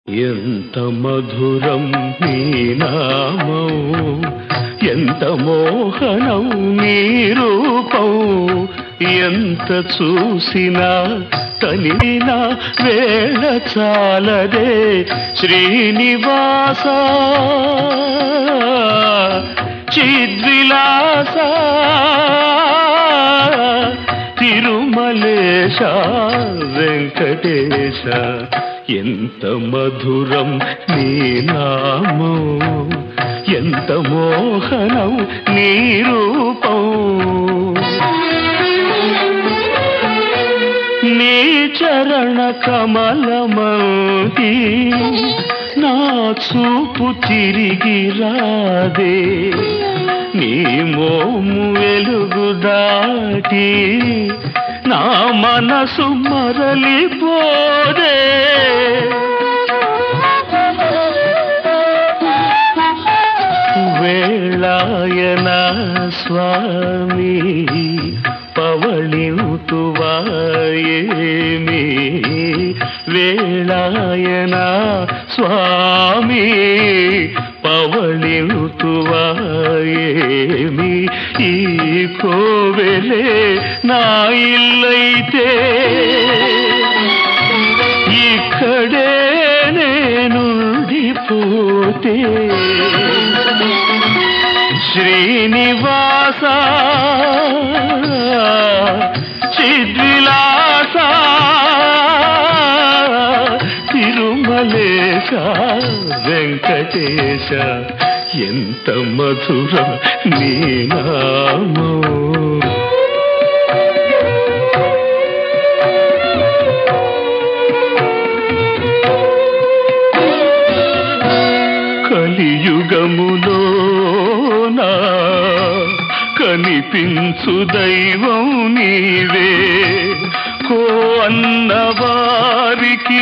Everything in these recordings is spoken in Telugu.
ఎంత మధురం నీ నామం ఎంత మోహనం నీ రూపం ఎంత చూసినా తనిన వేళ చాలదే శ్రీనివాస చిద్విలాస తిరుమలేశ వెంకటేశ ఎంత మధురం నీ నామం ఎంత మోహనం నీ రూపం నీ చరణ కమలమంటి నా చూపు తిరిగి రాదే నీ మోము వెలుగు దాటి నా మనసు మరలిపోదే వేళాయన స్వామి పవళింతువాయేమి వేళాయన స్వామి పవళింతువాయేమి ఈ కోవెలే నా ఇల్లైతే ఇక్కడే నేనుండిపోతే శ్రీనివాస చిద్విలాస తిరుమలేశ వెంకటేశ ఎంత మధురం నీ నామో కలియుగములో నా కనిపించు దైవం నీవే కో అన్నవారికి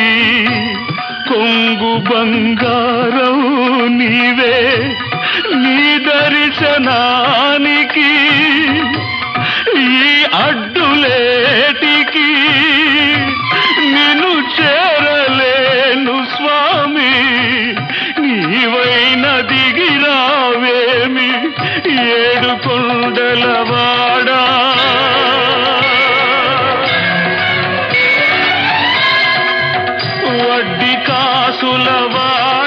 కొంగు బంగారం నీవే నీ దర్శనానికి ఈ అడ్డులేటికి నిన్ను చేరలేను స్వామి నీవైన దిగిరావేమి ఏడు కొండలవాడా వడ్డీ కాసులవాడా